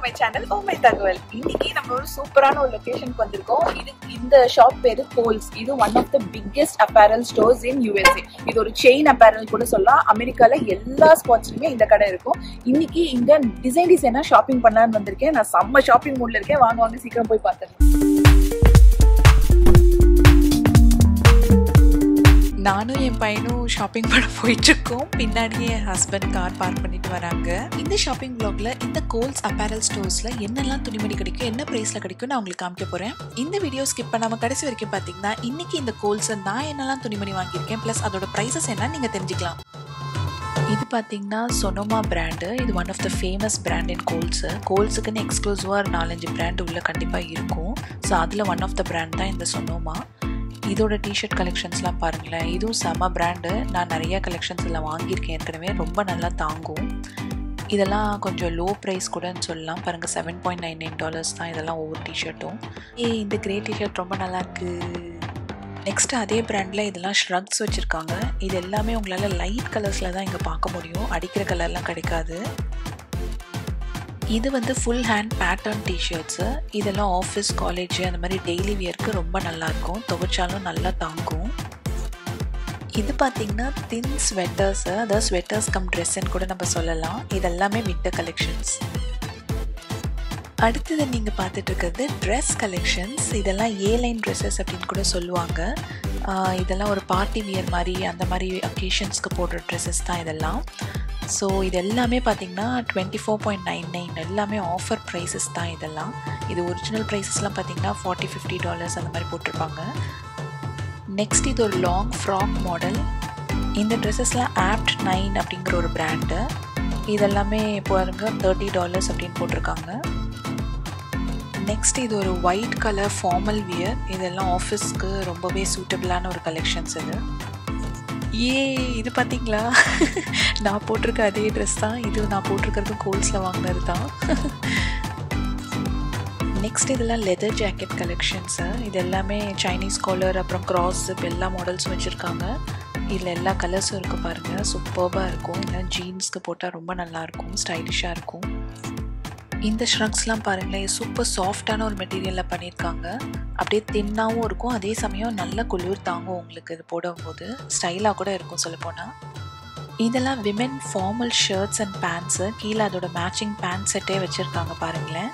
my channel oh my தகவல் இன்னைக்கு நம்ம ஒரு சூப்பரான ஒரு லொகேஷனுக்கு வந்திருக்கோம் இது இந்த ஷாப் பேரு கோல்ஸ் இது one of the biggest apparel stores in USA இது ஒரு செயின் அப்பேரல் கூட சொல்லலாம் அமெரிக்கால எல்லா ஸ்பாட்ஸ்லயுமே இந்த கடை இருக்கும் இன்னைக்கு இங்க டிசைன் டிசைனா ஷாப்பிங் பண்ணலான்னு வந்திருக்கேன் நான் செம்ம ஷாப்பிங் மூட்ல இருக்கேன் வாங்க வாங்க சீக்கிரம் போய் பார்த்துடலாம் நானும் என் பையனும் ஷாப்பிங் பண்ண போயிட்டு இருக்கோம் பின்னாடியே என் ஹஸ்பண்ட் கார் பார்க் பண்ணிட்டு வராங்க இந்த ஷாப்பிங் பிளாக்ல இந்த கோல்ஸ் அப்பேரல் ஸ்டோர்ஸ்ல என்னெல்லாம் துணிமணி கிடைக்கும் என்ன பிரைஸ்ல கிடைக்கும் நான் உங்களுக்கு காமிக்க போறேன் இந்த வீடியோ ஸ்கிப் பண்ணாம கடைசி வரைக்கும் பாத்தீங்கன்னா இன்னைக்கு இந்த கோல்ஸ் நான் என்னெல்லாம் துணிமணி வாங்கியிருக்கேன் பிளஸ் அதோட பிரைசஸ் என்ன நீங்க தெரிஞ்சுக்கலாம் இது பார்த்தீங்கன்னா சொனோமா பிராண்டு இது one of the famous brand in Kohl's கோல்ஸுக்குன்னு எக்ஸ்க்ளூசிவாக ஒரு நாலஞ்சு பிராண்ட் உள்ள கண்டிப்பாக இருக்கும் ஸோ அதில் ஒன் ஆஃப் த பிராண்ட் தான் இந்த சொனோமா இதோட டிஷர்ட் கலெக்ஷன்ஸ்லாம் பாருங்களேன் இதுவும் செம பிராண்டு நான் நிறைய கலெக்ஷன்ஸ் இதில் வாங்கியிருக்கேன் ஏற்கனவே ரொம்ப நல்லா தாங்கும் இதெல்லாம் கொஞ்சம் லோ ப்ரைஸ் கூடன்னு சொல்லலாம் பாருங்கள் seven point nine nine dollars தான் இதெல்லாம் ஒவ்வொரு டிஷர்ட்டும் ஏ இந்த கிரே டிஷர்ட் ரொம்ப நல்லா இருக்கு நெக்ஸ்ட் அதே பிராண்டில் இதெல்லாம் ஷ்ரக்ஸ் வச்சுருக்காங்க இது எல்லாமே உங்களால் லைட் கலர்ஸில் தான் இங்கே பார்க்க முடியும் அடிக்கிற கலர்லாம் கிடைக்காது இது வந்து ஃபுல் ஹேண்ட் பேட்டர்ன் டிஷர்ட்ஸு இதெல்லாம் ஆஃபீஸ் காலேஜ் அந்த மாதிரி டெய்லி வியர்க்கு ரொம்ப நல்லாயிருக்கும் துவைச்சாலும் நல்லா தாங்கும் இது பார்த்தீங்கன்னா தின் ஸ்வெட்டர்ஸு அதாவது ஸ்வெட்டர்ஸ் கம் ட்ரெஸ்ஸுன்னு கூட நம்ம சொல்லலாம் இதெல்லாமே வின்டர் கலெக்ஷன்ஸ் அடுத்தது நீங்கள் பார்த்துட்டு இருக்கிறது ட்ரெஸ் கலெக்ஷன்ஸ் இதெல்லாம் ஏ லைன் ட்ரெஸ்ஸஸ் அப்படின்னு கூட சொல்லுவாங்க இதெல்லாம் ஒரு பார்ட்டி வியர் மாதிரி அந்த மாதிரி அக்கேஷன்ஸ்க்கு போடுற ட்ரெஸ்ஸஸ் தான் இதெல்லாம் ஸோ இது எல்லாமே பார்த்தீங்கன்னா twenty four point nine nine எல்லாமே ஆஃபர் ப்ரைஸஸ் தான் இதெல்லாம் இது ஒரிஜினல் ப்ரைஸஸ்லாம் பார்த்தீங்கன்னா ஃபார்ட்டி ஃபிஃப்டி டாலர்ஸ் அந்த மாதிரி போட்டிருப்பாங்க நெக்ஸ்ட் இது ஒரு லாங் ஃப்ராக் மாடல் இந்த ட்ரெஸ்ஸஸ்லாம் ஆப்ட் நைன் அப்படிங்கிற ஒரு பிராண்டு இதெல்லாமே பாருங்க தேர்ட்டி டாலர்ஸ் அப்படின்னு போட்டிருக்காங்க நெக்ஸ்ட் இது ஒரு ஒயிட் கலர் ஃபார்மல் வியர் இதெல்லாம் ஆஃபீஸ்க்கு ரொம்பவே சூட்டபிளான ஒரு கலெக்ஷன்ஸ் இது ஏ இது பார்த்தீங்களா நான் போட்டிருக்க அதே ட்ரெஸ் தான் இது நான் போட்டிருக்கிறது கோல்ஸில் வாங்கினது தான் நெக்ஸ்ட் இதெல்லாம் லெதர் ஜாக்கெட் கலெக்ஷன்ஸு இது எல்லாமே சைனீஸ் காலர் அப்புறம் க்ராஸ் ஜிப் எல்லா மாடல்ஸும் வச்சுருக்காங்க இதில் எல்லா கலர்ஸும் இருக்குது பாருங்கள் சூப்பர்பாக இருக்கும் இல்லை ஜீன்ஸ்க்கு போட்டால் ரொம்ப நல்லாயிருக்கும் ஸ்டைலிஷாக இருக்கும் இந்த ஷ்ரக்ஸ்லாம் பாருங்களேன் சூப்பர் சாஃப்டான ஒரு மெட்டீரியலில் பண்ணியிருக்காங்க அப்படியே தின்னாகவும் இருக்கும் அதே சமயம் நல்ல குளிர் தாங்கும் உங்களுக்கு இது போடும்போது ஸ்டைலாக கூட இருக்கும் சொல்லப்போனால் இதெல்லாம் women formal shirts and pants கீழே அதோட மேட்சிங் பேண்ட் செட்டே வச்சுருக்காங்க பாருங்களேன்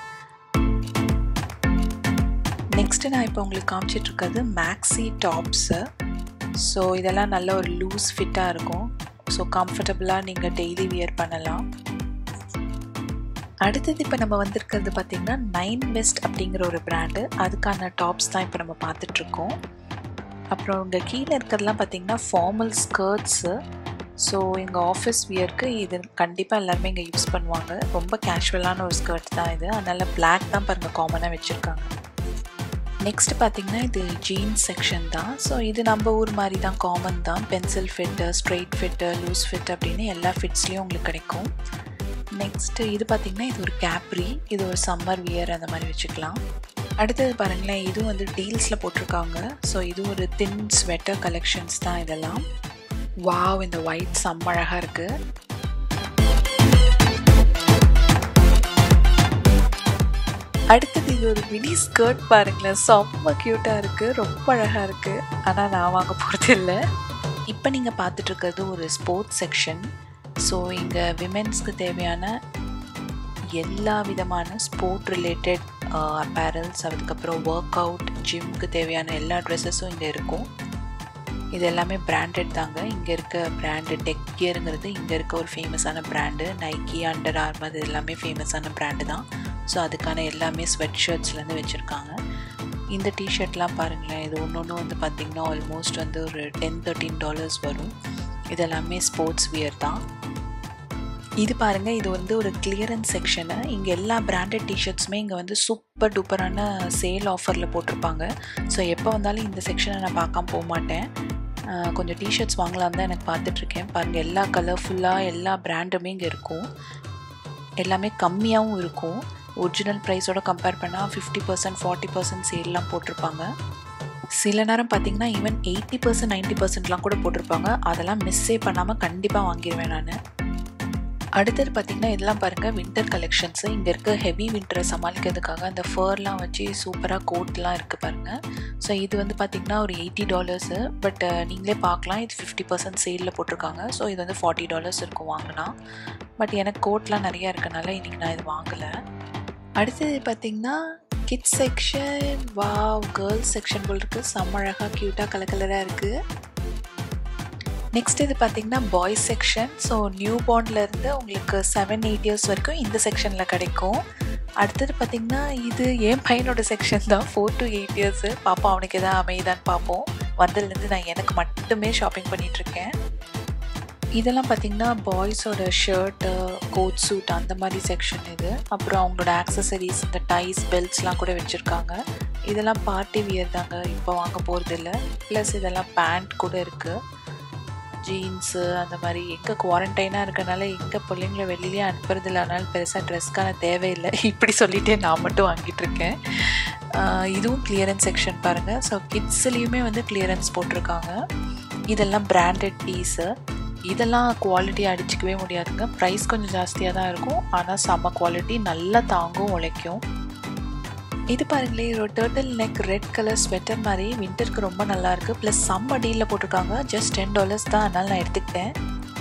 நெக்ஸ்ட்டு நான் இப்போ உங்களுக்கு காமிச்சிட்டு இருக்கிறது மேக்ஸி டாப்ஸு ஸோ இதெல்லாம் நல்ல ஒரு லூஸ் ஃபிட்டாக இருக்கும் ஸோ கம்ஃபர்டபுளாக நீங்கள் டெய்லி வியர் பண்ணலாம் அடுத்தது இப்போ நம்ம வந்திருக்கிறது பார்த்திங்கன்னா நைன் வெஸ்ட் அப்படிங்கிற ஒரு பிராண்டு அதுக்கான டாப்ஸ் தான் இப்போ நம்ம பார்த்துட்ருக்கோம் அப்புறம் இங்கே கீழே இருக்கிறதுலாம் பார்த்திங்கன்னா ஃபார்மல் ஸ்கர்ட்ஸு ஸோ எங்கள் ஆஃபீஸ் வியர்க்கு இது கண்டிப்பாக எல்லாருமே இங்கே யூஸ் பண்ணுவாங்க ரொம்ப கேஷுவலான ஒரு ஸ்கர்ட் தான் இது அதனால் பிளாக் தான் பாருங்கள் காமனாக வச்சுருக்காங்க நெக்ஸ்ட் பார்த்திங்கன்னா இது ஜீன்ஸ் செக்ஷன் தான் ஸோ இது நம்ம ஊர் மாதிரி தான் காமன் தான் pencil fit straight fit loose fit அப்படின்னு எல்லா ஃபிட்ஸ்லேயும் உங்களுக்கு கிடைக்கும் நெக்ஸ்ட்டு இது பார்த்திங்கன்னா இது ஒரு கேப்ரி இது ஒரு சம்மர் வியர் அந்த மாதிரி வச்சுக்கலாம் அடுத்தது பாருங்களேன் இதுவும் வந்து டீல்ஸில் போட்டிருக்காங்க ஸோ இது ஒரு தின் ஸ்வெட்டர் கலெக்ஷன்ஸ் தான் இதெல்லாம் வாவ் இந்த ஒயிட் செம்ம அழகாக இருக்குது அடுத்தது இது ஒரு மினி ஸ்கர்ட் பாருங்களேன் செம்ம க்யூட்டாக இருக்குது ரொம்ப அழகாக இருக்குது ஆனால் நான் வாங்க போகிறது இல்லை இப்போ நீங்கள் பார்த்துட்டு இருக்கிறது ஒரு ஸ்போர்ட்ஸ் செக்ஷன் ஸோ இங்கே விமென்ஸ்க்கு தேவையான எல்லா விதமான ஸ்போர்ட் ரிலேட்டட் அப்பேரல்ஸ் அதுக்கப்புறம் ஒர்க் அவுட் ஜிம்க்கு தேவையான எல்லா ட்ரெஸ்ஸஸும் இங்கே இருக்கும் இது எல்லாமே பிராண்டட் தாங்க இங்கே இருக்க பிராண்டு டெக் கியருங்கிறது இங்கே இருக்க ஒரு ஃபேமஸான பிராண்டு நைக்கி அண்டர் ஆர்மர் இது எல்லாமே ஃபேமஸான பிராண்டு தான் ஸோ அதுக்கான எல்லாமே ஸ்வெட் ஷர்ட்ஸ்லேருந்து வச்சுருக்காங்க இந்த டிஷர்ட்லாம் பாருங்களேன் இது ஒன்று ஒன்று வந்து பார்த்திங்கன்னா ஆல்மோஸ்ட் வந்து ஒரு டென் தேர்ட்டீன் டாலர்ஸ் வரும் இது எல்லாமே ஸ்போர்ட்ஸ் வியர் தான் இது பாருங்கள் இது வந்து ஒரு கிளியரன்ஸ் செக்ஷனு இங்கே எல்லா பிராண்டட் டிஷர்ட்ஸுமே இங்கே வந்து சூப்பர் டூப்பரான சேல் ஆஃபரில் போட்டிருப்பாங்க ஸோ எப்போ வந்தாலும் இந்த செக்ஷனை நான் பார்க்காம போக மாட்டேன் கொஞ்சம் டிஷர்ட்ஸ் வாங்கலாம் தான் எனக்கு பார்த்துட்ருக்கேன் பாருங்கள் எல்லா கலர்ஃபுல்லாக எல்லா பிராண்டுமே இங்கே இருக்கும் எல்லாமே கம்மியாகவும் இருக்கும் ஒரிஜினல் ப்ரைஸோட கம்பேர் பண்ணால் ஃபிஃப்டி பர்சன்ட் ஃபார்ட்டி பர்சன்ட் சேல்லாம் போட்டிருப்பாங்க சில நேரம் பார்த்தீங்கன்னா ஈவன் எயிட்டி பர்சன்ட் நைன்ட்டி பர்சன்ட்லாம் கூட போட்டிருப்பாங்க அதெல்லாம் மிஸ்ஸே பண்ணாமல் கண்டிப்பாக வாங்கிடுவேன் நான் அடுத்தது பார்த்தீங்கன்னா இதெல்லாம் பாருங்கள் வின்டர் கலெக்ஷன்ஸு இங்கே இருக்க ஹெவி வின்டரை சமாளிக்கிறதுக்காக அந்த ஃபர்லாம் வச்சு சூப்பராக கோட்லாம் இருக்குது பாருங்கள் ஸோ இது வந்து பார்த்திங்கன்னா ஒரு எயிட்டி டாலர்ஸு பட் நீங்களே பார்க்கலாம் இது ஃபிஃப்டி பர்சன்ட் சேலில் போட்டிருக்காங்க ஸோ இது வந்து ஃபார்ட்டி டாலர்ஸ் இருக்கும் வாங்கினா பட் எனக்கு கோட்லாம் நிறையா இருக்கனால இன்றைக்கி நான் இது வாங்கலை அடுத்தது பார்த்திங்கன்னா kids section wow girls section போல் இருக்குது செம்ம அழகாக க்யூட்டாக கலர் கலராக இருக்குது நெக்ஸ்ட் இது பார்த்தீங்கன்னா பாய்ஸ் செக்ஷன் ஸோ நியூ பார்ன்லேருந்து உங்களுக்கு செவன் எயிட் இயர்ஸ் வரைக்கும் இந்த செக்ஷனில் கிடைக்கும் அடுத்தது பார்த்திங்கன்னா இது என் பையனோட செக்ஷன் தான் ஃபோர் டு எயிட் இயர்ஸு பார்ப்போம் அவனுக்கு எதாவது அமையுதான்னு பார்ப்போம் வந்ததுலேருந்து நான் எனக்கு மட்டுமே ஷாப்பிங் பண்ணிகிட்ருக்கேன் இதெல்லாம் பார்த்திங்கன்னா பாய்ஸோட ஷர்ட்டு கோட் சூட் அந்த மாதிரி செக்ஷன் இது அப்புறம் அவங்களோட ஆக்சசரிஸ் இந்த டைஸ் பெல்ட்ஸ்லாம் கூட வச்சுருக்காங்க இதெல்லாம் பார்ட்டி வியர் தாங்க இப்போ வாங்க போகிறது இல்லை ப்ளஸ் இதெல்லாம் பேண்ட் கூட இருக்குது ஜீன்ஸு அந்த மாதிரி எங்கே குவாரண்டைனாக இருக்கனால எங்கே பிள்ளைங்கள வெளியிலே அனுப்புறது இல்லைனால பெருசாக ட்ரெஸ்க்கான தேவையில்லை இப்படி சொல்லிகிட்டே நான் மட்டும் வாங்கிட்டு இருக்கேன் இதுவும் கிளியரன்ஸ் செக்ஷன் பாருங்கள் ஸோ கிட்ஸ்லேயுமே வந்து கிளியரன்ஸ் போட்டிருக்காங்க இதெல்லாம் பிராண்டட் பீஸு இதெல்லாம் குவாலிட்டி அடிச்சிக்கவே முடியாதுங்க ப்ரைஸ் கொஞ்சம் ஜாஸ்தியாக தான் இருக்கும் ஆனால் செம்ம குவாலிட்டி நல்லா தாங்கும் உழைக்கும் இது பாருங்களேன் ஒரு turtle neck red colour sweater மாதிரி வின்டருக்கு ரொம்ப நல்லா இருக்கு ப்ளஸ் சம்ம டீலில் போட்டிருக்காங்க ஜஸ்ட் டென் டாலர்ஸ் தான் அதனால நான் எடுத்துக்கிட்டேன்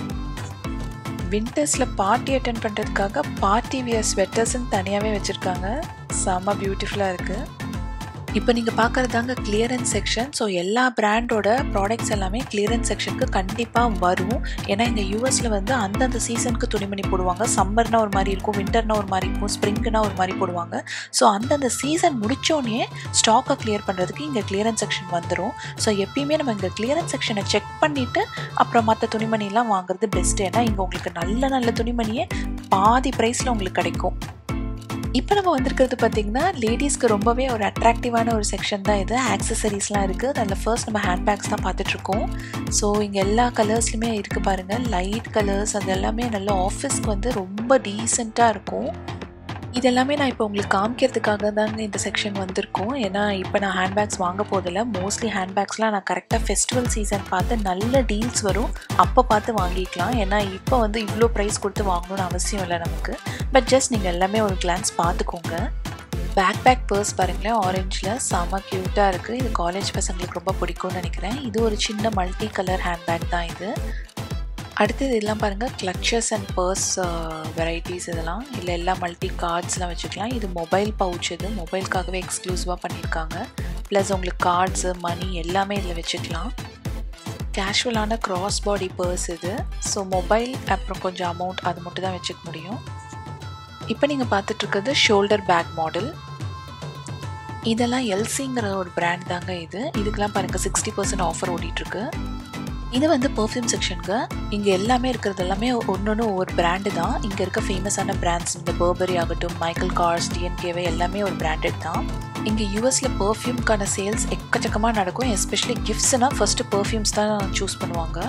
வின்டர்ஸில் பார்ட்டி அட்டன் பண்ணுறதுக்காக பார்ட்டி வியர் ஸ்வெட்டர்ஸ்ன்னு தனியாகவே வச்சுருக்காங்க செம்ம பியூட்டிஃபுல்லாக இருக்குது இப்போ நீங்கள் பார்க்குறது தாங்க கிளியரன்ஸ் செக்ஷன் ஸோ எல்லா பிராண்டோட ப்ராடக்ட்ஸ் எல்லாமே கிளியரன்ஸ் செக்ஷனுக்கு கண்டிப்பாக வரும் ஏன்னா இங்கே யூஎஸில் வந்து அந்தந்த சீசனுக்கு துணிமணி போடுவாங்க சம்மர்னா ஒரு மாதிரி இருக்கும் வின்டர்னா ஒரு மாதிரி இருக்கும் ஸ்ப்ரிங்க்னா ஒரு மாதிரி போடுவாங்க ஸோ அந்தந்த சீசன் முடித்தோடனே ஸ்டாக்கை கிளியர் பண்ணுறதுக்கு இங்கே கிளியரன்ஸ் செக்ஷன் வந்துடும் ஸோ எப்பயுமே நம்ம இங்கே கிளியரன்ஸ் செக்ஷனை செக் பண்ணிவிட்டு அப்புறம் மற்ற துணிமணிலாம் வாங்குறது பெஸ்ட்டு ஏன்னா இங்கே உங்களுக்கு நல்ல நல்ல துணிமணியே பாதி ப்ரைஸில் உங்களுக்கு கிடைக்கும் இப்போ நம்ம வந்திருக்கிறது பார்த்திங்கன்னா லேடிஸ்க்கு ரொம்பவே ஒரு அட்ராக்டிவான ஒரு செக்ஷன் தான் இது ஆக்சசரிஸ்லாம் இருக்குது அதில் ஃபர்ஸ்ட் நம்ம ஹேண்ட்பேக்ஸ் தான் பார்த்துட்ருக்கோம் ஸோ இங்கே எல்லா கலர்ஸ்லையுமே இருக்குது பாருங்கள் லைட் கலர்ஸ் அது எல்லாமே நல்ல ஆஃபீஸ்க்கு வந்து ரொம்ப டீசெண்டாக இருக்கும் இதெல்லாமே நான் இப்போ உங்களுக்கு காமிக்கிறதுக்காக தாங்க இந்த செக்ஷன் வந்திருக்கோம் ஏன்னா இப்போ நான் ஹேண்ட்பேக்ஸ் வாங்க போதில்ல மோஸ்ட்லி ஹேண்ட்பேக்ஸ்லாம் நான் கரெக்டாக ஃபெஸ்டிவல் சீசன் பார்த்து நல்ல டீல்ஸ் வரும் அப்போ பார்த்து வாங்கிக்கலாம் ஏன்னா இப்போ வந்து இவ்வளோ ப்ரைஸ் கொடுத்து வாங்கணும்னு அவசியம் இல்லை நமக்கு பட் ஜஸ்ட் நீங்கள் எல்லாமே ஒரு கிளான்ஸ் பார்த்துக்கோங்க பேக் பேக் பர்ஸ் பாருங்களேன் ஆரஞ்சில் செம்ம க்யூட்டாக இருக்குது இது காலேஜ் பசங்களுக்கு ரொம்ப பிடிக்கும்னு நினைக்கிறேன் இது ஒரு சின்ன மல்டி கலர் ஹேண்ட்பேக் தான் இது அடுத்தது இதெல்லாம் பாருங்கள் கிளச்சஸ் அண்ட் பர்ஸ் வெரைட்டிஸ் இதெல்லாம் இல்லை எல்லா மல்டி கார்ட்ஸ்லாம் வச்சுக்கலாம் இது மொபைல் பவுச் இது மொபைலுக்காகவே எக்ஸ்க்ளூசிவாக பண்ணியிருக்காங்க ப்ளஸ் உங்களுக்கு கார்ட்ஸு மணி எல்லாமே இதில் வச்சுக்கலாம் கேஷுவலான க்ராஸ் பாடி பர்ஸ் இது ஸோ மொபைல் அப்புறம் கொஞ்சம் அமௌண்ட் அது மட்டும் தான் வச்சுக்க முடியும் இப்போ நீங்கள் பார்த்துட்ருக்கிறது ஷோல்டர் பேக் மாடல் இதெல்லாம் எல்சிங்கிற ஒரு பிராண்ட் தாங்க இது இதுக்கெல்லாம் பாருங்கள் சிக்ஸ்டி பர்சன்ட் ஆஃபர் ஓடிட்டுருக்கு இது வந்து பர்ஃப்யூம் செக்ஷனுக்கு இங்கே எல்லாமே இருக்கிறது எல்லாமே ஒன்று ஒன்று ஒவ்வொரு பிராண்டு தான் இங்கே இருக்க ஃபேமஸான பிராண்ட்ஸ் இந்த பர்பரி ஆகட்டும் மைக்கேல் கார்ஸ் டிஎன்கேவே எல்லாமே ஒரு பிராண்டட் தான் இங்கே யூஎஸில் பர்ஃப்யூம்க்கான சேல்ஸ் எக்கச்சக்கமாக நடக்கும் எஸ்பெஷலி கிஃப்ட்ஸ்னால் ஃபஸ்ட்டு பர்ஃப்யூம்ஸ் தான் சூஸ் பண்ணுவாங்க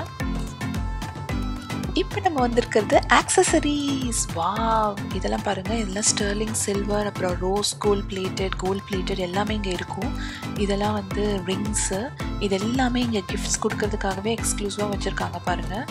இப்போ நம்ம வந்திருக்கிறது ஆக்சசரிஸ் வா இதெல்லாம் பாருங்கள் இதெல்லாம் ஸ்டர்லிங் சில்வர் அப்புறம் rose gold plated gold plated எல்லாமே இங்கே இருக்கும் இதெல்லாம் வந்து ரிங்ஸு இது எல்லாமே இங்கே கிஃப்ட்ஸ் கொடுக்கறதுக்காகவே எக்ஸ்க்ளூசிவாக வச்சுருக்காங்க பாருங்கள்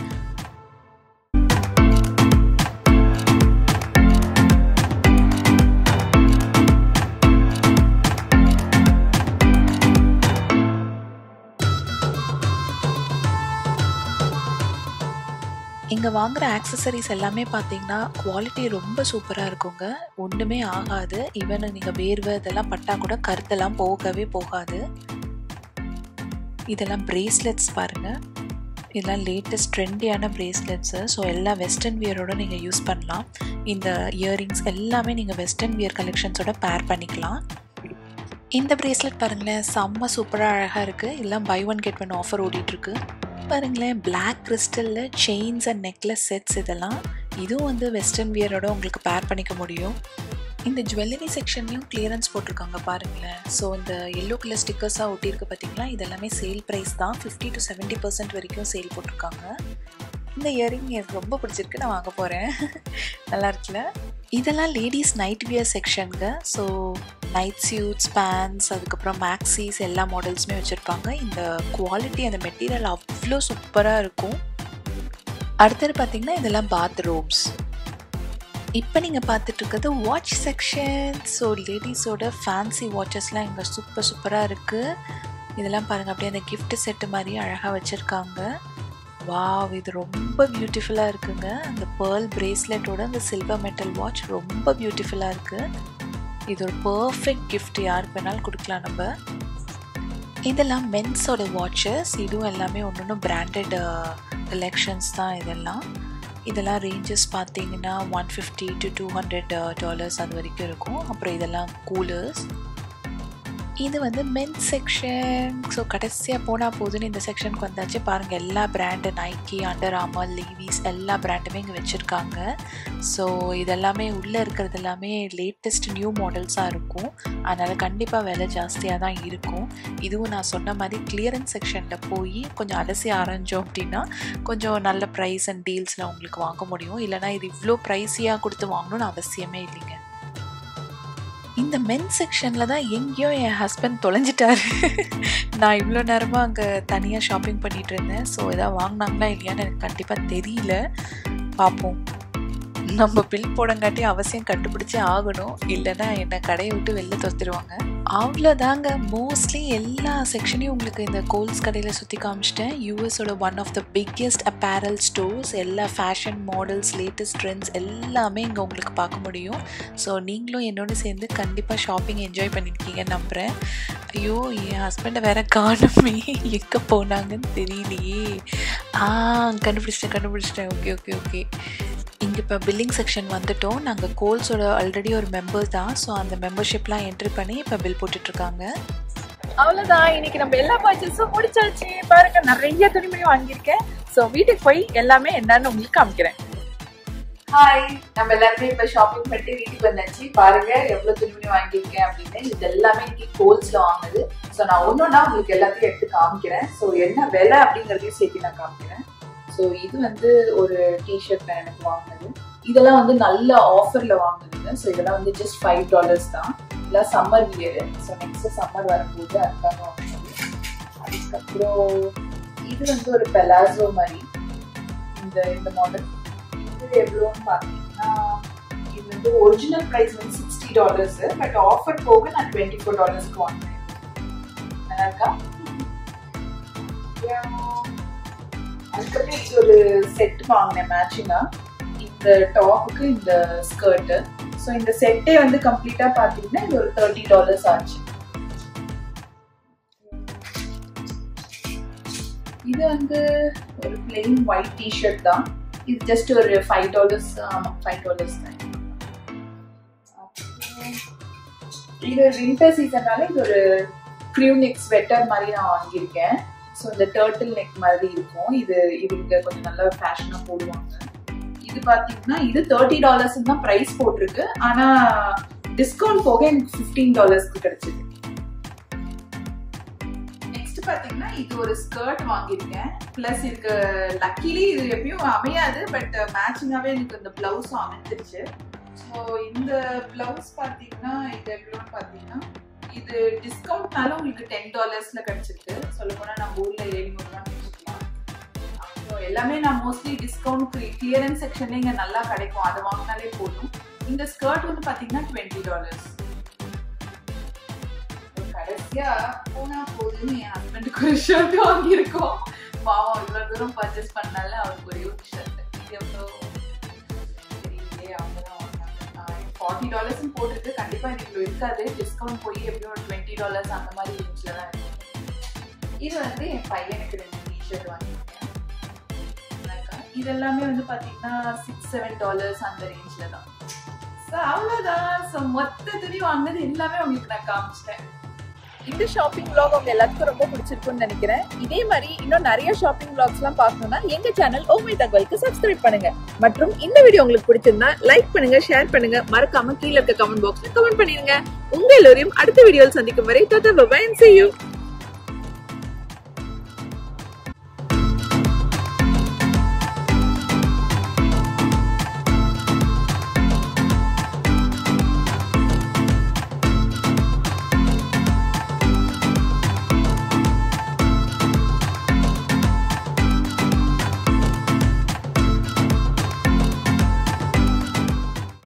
இங்கே வாங்குகிற ஆக்சசரிஸ் எல்லாமே பார்த்தீங்கன்னா குவாலிட்டி ரொம்ப சூப்பராக இருக்குங்க ஒன்றுமே ஆகாது ஈவன் நீங்கள் வேர்வை இதெல்லாம் பட்டால் கூட கருத்தெல்லாம் போகவே போகாது இதெல்லாம் பிரேஸ்லெட்ஸ் பாருங்கள் இதெல்லாம் லேட்டஸ்ட் ட்ரெண்டியான பிரேஸ்லெட்ஸு ஸோ எல்லா வெஸ்டர்ன் வியரோட நீங்கள் யூஸ் பண்ணலாம் இந்த இயரிங்ஸ் எல்லாமே நீங்கள் வெஸ்டர்ன் வியர் கலெக்ஷன்ஸோட பேர் பண்ணிக்கலாம் இந்த பிரேஸ்லெட் பாருங்களேன் செம்ம சூப்பராக அழகாக இருக்குது எல்லாம் buy one get one offer ஓடிட்டுருக்கு பாருங்களேன் பிளாக் கிறிஸ்டலில் செயின்ஸ் அண்ட் நெக்லஸ் செட்ஸ் இதெல்லாம் இதுவும் வந்து வெஸ்டர்ன் வியரோட உங்களுக்கு பேர் பண்ணிக்க முடியும் இந்த ஜுவல்லரி செக்ஷன்லையும் கிளியரன்ஸ் போட்டிருக்காங்க பாருங்களேன் ஸோ இந்த எல்லோ கலர் ஸ்டிக்கர்ஸாக ஒட்டியிருக்கு பார்த்தீங்களா இதெல்லாமே சேல் ப்ரைஸ் தான் ஃபிஃப்டி டு செவன்ட்டி பர்சன்ட் வரைக்கும் சேல் போட்டிருக்காங்க இந்த இயரிங் எனக்கு ரொம்ப பிடிச்சிருக்கு நான் வாங்க போகிறேன் நல்லா இருக்குல்ல இதெல்லாம் லேடிஸ் நைட் வியர் செக்ஷனுங்க ஸோ நைட் சூட்ஸ் பேண்ட்ஸ் அதுக்கப்புறம் மேக்ஸிஸ் எல்லா மாடல்ஸுமே வச்சுருப்பாங்க இந்த குவாலிட்டி அந்த மெட்டீரியல் அவ்வளோ சூப்பராக இருக்கும் அடுத்தது பார்த்திங்கன்னா இதெல்லாம் பாத் ரோப்ஸ் இப்போ நீங்கள் பார்த்துட்டு இருக்கிறது வாட்ச் செக்ஷன் ஸோ லேடிஸோட ஃபேன்சி வாட்சஸ்லாம் இங்கே சூப்பர் சூப்பராக இருக்குது இதெல்லாம் பாருங்கள் அப்படியே அந்த gift செட்டு மாதிரி அழகாக வச்சுருக்காங்க வாவ் இது ரொம்ப பியூட்டிஃபுல்லாக இருக்குங்க அந்த பேர்ல் பிரேஸ்லெட்டோட அந்த சில்வர் மெட்டல் வாட்ச் ரொம்ப பியூட்டிஃபுல்லாக இருக்குது இது ஒரு பர்ஃபெக்ட் gift யாருக்கு வேணாலும் கொடுக்கலாம் நம்ம இதெல்லாம் மென்ஸோட வாட்சஸ் இதுவும் எல்லாமே ஒன்று ஒன்று பிராண்டட் கலெக்ஷன்ஸ் தான் இதெல்லாம் இதெல்லாம் ரேஞ்சஸ் பார்த்தீங்கன்னா one fifty to two hundred dollars அது வரைக்கும் இருக்கும் அப்புறம் இதெல்லாம் கூலர்ஸ் இது வந்து மென் செக்ஷன் ஸோ கடைசியாக போனால் போதுன்னு இந்த செக்ஷனுக்கு வந்தாச்சு பாருங்கள் எல்லா brand Nike Under Armour Levi's எல்லா பிராண்டுமே இங்கே வச்சுருக்காங்க ஸோ இதெல்லாமே உள்ளே இருக்கிறது எல்லாமே லேட்டஸ்ட் நியூ மாடல்ஸாக இருக்கும் அதனால் கண்டிப்பாக விலை ஜாஸ்தியாக தான் இருக்கும் இதுவும் நான் சொன்ன மாதிரி கிளியரன்ஸ் செக்ஷனில் போய் கொஞ்சம் அலசி ஆரஞ்சோம் அப்படின்னா கொஞ்சம் நல்ல ப்ரைஸ் அண்ட் டீல்ஸில் உங்களுக்கு வாங்க முடியும் இல்லைனா இது இவ்வளோ ப்ரைஸியாக கொடுத்து வாங்கணும்னு அவசியமே இல்லைங்க இந்த மென் செக்ஷனில் தான் எங்கேயோ என் ஹஸ்பண்ட் தொலைஞ்சிட்டாரு நான் இவ்வளோ நேரமாக அங்கே தனியாக ஷாப்பிங் பண்ணிகிட்டு இருந்தேன் ஸோ எதாவது வாங்கினாங்களா இல்லையான்னு எனக்கு கண்டிப்பாக தெரியல பார்ப்போம் நம்ம பில் போடங்காட்டி அவசியம் கண்டுபிடிச்சே ஆகணும் இல்லைன்னா என்னை கடையை விட்டு வெளில துரத்திடுவாங்க அவ்வளோதாங்க மோஸ்ட்லி எல்லா செக்ஷனையும் உங்களுக்கு இந்த கோல்ஸ் கடையில் சுற்றி காமிச்சிட்டேன் யூஎஸோட one of the biggest apparel stores எல்லா ஃபேஷன் மாடல்ஸ் லேட்டஸ்ட் ட்ரெண்ட்ஸ் எல்லாமே இங்கே உங்களுக்கு பார்க்க முடியும் ஸோ நீங்களும் என்னோட சேர்ந்து கண்டிப்பாக ஷாப்பிங் என்ஜாய் பண்ணியிருக்கீங்கன்னு நம்புகிறேன் ஐயோ என் ஹஸ்பண்டை வேற காணுமே எங்கே போனாங்கன்னு தெரியலையே ஆ கண்டுபிடிச்சிட்டேன் கண்டுபிடிச்சிட்டேன் ஓகே ஓகே ஓகே இங்கே இப்போ பில்லிங் செக்ஷன் வந்துட்டோம் நாங்கள் கோல்ஸோட ஆல்ரெடி ஒரு மெம்பர் தான் ஸோ அந்த மெம்பர்ஷிப்லாம் என்ட்ரி பண்ணி இப்போ பில் போட்டுட்ருக்காங்க அவ்வளவுதான் இன்னைக்கு நம்ம எல்லா பர்ச்சேஸும் முடிச்சாச்சு பாருங்க நிறைய துணிமணி வாங்கியிருக்கேன் ஸோ வீட்டுக்கு போய் எல்லாமே என்னன்னு உங்களுக்கு காமிக்கிறேன் ஹாய் நம்ம எல்லாருமே இப்ப ஷாப்பிங் பண்ணிட்டு வீட்டுக்கு வந்தாச்சு பாருங்க எவ்வளவு துணிமணி வாங்கியிருக்கேன் அப்படின்னு இது எல்லாமே இன்னைக்கு கோல்ஸ்ல வாங்குது ஸோ நான் ஒன்னொன்னா உங்களுக்கு எல்லாத்தையும் எடுத்து காமிக்கிறேன் ஸோ என்ன விலை அப்படிங்கறதையும் சேர்த்து நான் காமிக்கிறேன் ஸோ இது வந்து ஒரு டிஷர்ட் நான் எனக்கு வாங்கினது இதெல்லாம் வந்து நல்ல ஆஃபர்ல வாங்குதுங்க ஸோ இதெல்லாம் வந்து ஜஸ்ட் ஃபைவ் டாலர்ஸ் தான் இதெல்லாம் summer wear so next summer வரும்போது அதுக்காக வாங்கினது அதுக்கப்புறம் இது வந்து ஒரு பெலாசோ மாதிரி இந்த இந்த மாடல் இது எவ்வளோன்னு பார்த்தீங்கன்னா இது வந்து ஒரிஜினல் ப்ரைஸ் வந்து சிக்ஸ்டி டாலர்ஸ் பட் ஆஃபர் போக நான் டுவெண்ட்டி ஃபோர் டாலர்ஸ்க்கு வாங்கினேன் நல்லா இருக்கா அதுக்கப்புறம் இது ஒரு செட் வாங்கினேன் மேட்சிங்கா இந்த டாப்புக்கு இந்த ஸ்கர்ட்டு ஸோ இந்த செட்டே வந்து கம்ப்ளீட்டா பாத்தீங்கன்னா இது ஒரு தேர்ட்டி டாலர்ஸ் ஆச்சு இது வந்து ஒரு பிளெயின் ஒயிட் டிஷர்ட் தான் இது ஜஸ்ட் ஒரு ஃபைவ் டாலர்ஸ் ஆமா ஃபைவ் டாலர்ஸ் தான் இது வின்டர் சீசன்னால இது ஒரு க்ரீவ் நெக் ஸ்வெட்டர் மாதிரி நான் வாங்கியிருக்கேன் ஸோ இந்த டேர்ட்டில் நெக் மாதிரி இருக்கும் இது இது இங்க கொஞ்சம் நல்லா ஃபேஷனாக போடுவாங்க இது பார்த்தீங்கன்னா இது தேர்ட்டி டாலர்ஸ் தான் ப்ரைஸ் போட்டிருக்கு ஆனால் டிஸ்கவுண்ட் போக எனக்கு ஃபிஃப்டீன் டாலர்ஸ்க்கு கிடைச்சிது நெக்ஸ்ட் பார்த்தீங்கன்னா இது ஒரு ஸ்கர்ட் வாங்கியிருக்கேன் ப்ளஸ் இதுக்கு லக்கிலி இது எப்பயும் அமையாது பட் மேட்சிங்காகவே எனக்கு இந்த ப்ளவுஸும் அமைஞ்சிருச்சு ஸோ இந்த ப்ளவுஸ் பார்த்தீங்கன்னா இது எவ்வளோன்னு பார்த்தீங்கன்னா இது டிஸ்கவுண்ட்னால உங்களுக்கு டென் டாலர்ஸ்ல கிடைச்சிருக்கு சொல்ல போனா நம்ம ஊர்ல ஏழுநூறுலாம் வச்சுக்கலாம் அப்புறம் எல்லாமே நான் மோஸ்ட்லி டிஸ்கவுண்ட் கிளியரன்ஸ் செக்ஷன்ல இங்க நல்லா கிடைக்கும் அதை வாங்கினாலே போதும் இந்த ஸ்கர்ட் வந்து பாத்தீங்கன்னா டுவெண்ட்டி டாலர்ஸ் கடைசியா போனா போதுன்னு என் ஹஸ்பண்டுக்கு ஒரு ஷர்ட் வாங்கியிருக்கோம் பாவம் இவ்வளவு தூரம் பர்ச்சேஸ் பண்ணால அவருக்கு ஒரே ஒரு ஷர்ட் இது எவ்வளோ தெரியலையே அவங்க தான் ஃபார்ட்டி டாலர்ஸ்னு போட்டிருக்கு கண்டிப்பாக எனக்கு இவ்வளோ இருக்காது டிஸ்கவுண்ட் போய் எப்படியும் ஒரு டுவெண்ட்டி டாலர்ஸ் அந்த மாதிரி ரேஞ்சில் தான் இருக்கும் இது வந்து என் பையனுக்கு ரெண்டு டிஷர்ட் வாங்கியிருக்கேன் இது எல்லாமே வந்து பார்த்தீங்கன்னா சிக்ஸ் செவன் டாலர்ஸ் அந்த ரேஞ்சில் தான் ஸோ அவ்வளோதான் ஸோ மொத்த துணி வாங்கினது எல்லாமே உங்களுக்கு நான் காமிச்சிட்டேன் இந்த ஷாப்பிங் vlog உங்க எல்லாத்துக்கும் ரொம்ப பிடிச்சிருக்கும்னு நினைக்கிறேன் இதே மாதிரி இன்னும் நிறைய ஷாப்பிங் vlogsலாம் பார்க்கணும்னா எங்க சேனல் ஓமை தகவலுக்கு சப்ஸ்கிரைப் பண்ணுங்க மற்றும் இந்த வீடியோ உங்களுக்கு பிடிச்சிருந்தா லைக் பண்ணுங்க ஷேர் பண்ணுங்க மறக்காம கீழே இருக்க கமெண்ட் பாக்ஸ்ல கமெண்ட் பண்ணிருங்க உங்க எல்லோரையும் அடுத்த வீடியோவில் சந்திக்கும் வரை தத்தா பை see you